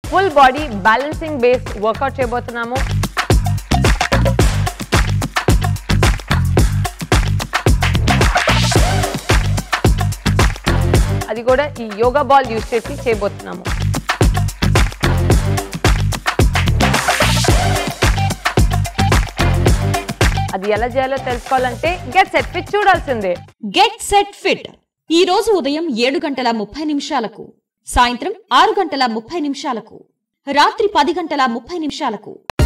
full body balancing based workout చేయబోతున్నాము అది కూడా ఈ యోగా బాల్ యూస్ చేసి చేయబోతున్నాము అది ఎలా చేయాలో తెలుసుకోవాలంటే గెట్ సెట్ ఫిట్ చూడాల్సిందే గెట్ సెట్ ఫిట్ ఈ రోజు ఉదయం ఏడు గంటల ముప్పై నిమిషాలకు సాయంత్రం ఆరు గంటల ముప్పై నిమిషాలకు రాత్రి పది గంటల ముప్పై నిమిషాలకు